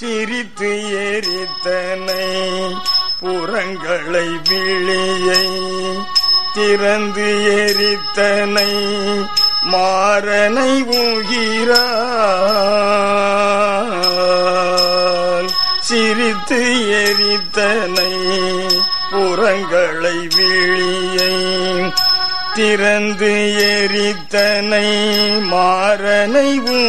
சிரித்து எரித்தனை புறங்களை விழியை திறந்து எரித்தனை மாறனை ஊகிறால் சிரித்து எரித்தனை புறங்களை விழியை திறந்து எரித்தனை மாறனை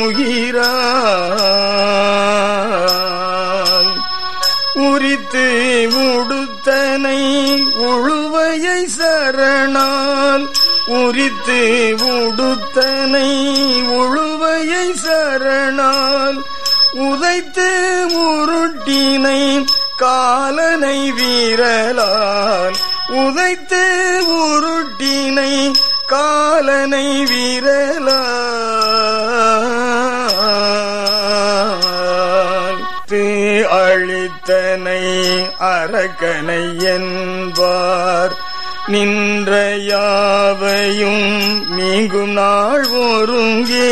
ஊகிறால் உரித்து உடுத்தனை உழுவையை சரணால் உரித்து உடுத்தனை உழுவையை சரணால் உதைத்து உருட்டினை காலனை வீரலால் உதைத்து உருட்டினை காலனை வீரலால் து அழித்தனை அரக்கனை என்பார் நின்ற யாவையும் நீங்கும் நாள் ஒருங்கே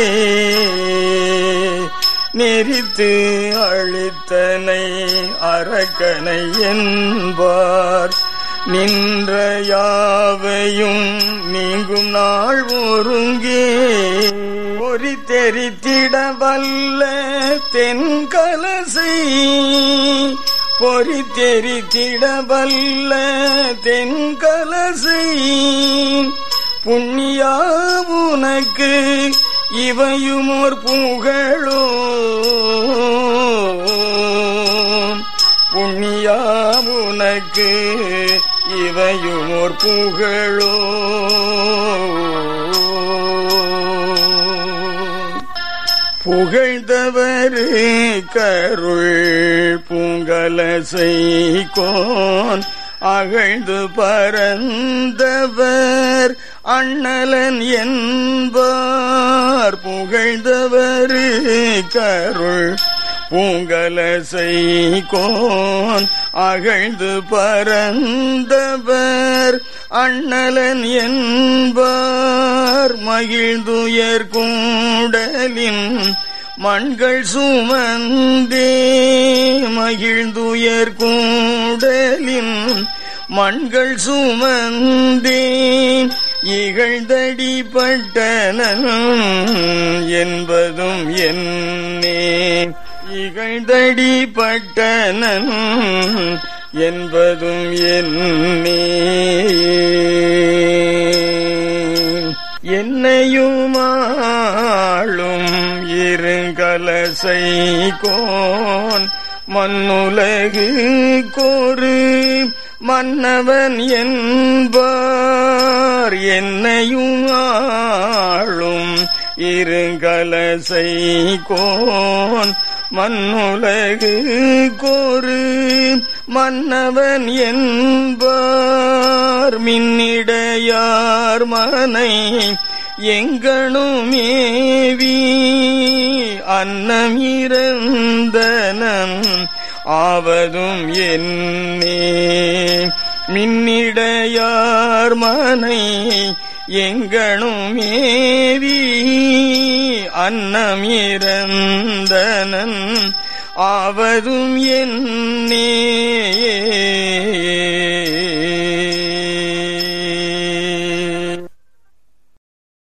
நெறித்து அழித்தனை அரக்கனை என்பார் நின்ற யாவையும் நீங்கும் நாள் ஒருங்கே பொறி தெரித்திட வல்ல தென்கலசை பொறி தெரித்திட வல்ல தென்கலசை புண்ணியா உனக்கு இவையும் ஒரு புகழோ புண்ணியா உனக்கு இவையும் ஒரு புகழோ புகழ்ந்தவரு கருள் பூங்கலசை கோன் அகழ்ந்து பரந்தவர் அண்ணலன் என்பார் புகழ்ந்தவரு கருள் பூங்கலசை கோன் அகழ்ந்து பரந்தவர் அண்ணலன் என்பார் மகிழ்ந்துயர் கூடலின் மண்கள் சுமந்தே மகிழ்ந்துயர் கூடலின் மண்கள் சுமந்தேன் இகழ்ந்தடி பட்டனன் என்பதும் என்னே இகழ்ந்தடி பட்டனன் என்பதும் என்னே என்னையுமாளும் இருங்கலசை கோன் மண்ணுலகு கோரு மன்னவன் என்பார் என்னையும் ஆளும் இருங்கலசை கோன் மண்ணுலகு கோரு மன்னவன் என்பார் மின்னிடையார் மனை எங்கனுமேவி அன்னம் இறந்தனன் ஆவதும் என்னே மின்னிடையார் மனை எங்கனுமேவி அன்னம் இறந்தனன் ஆவதும் என்னே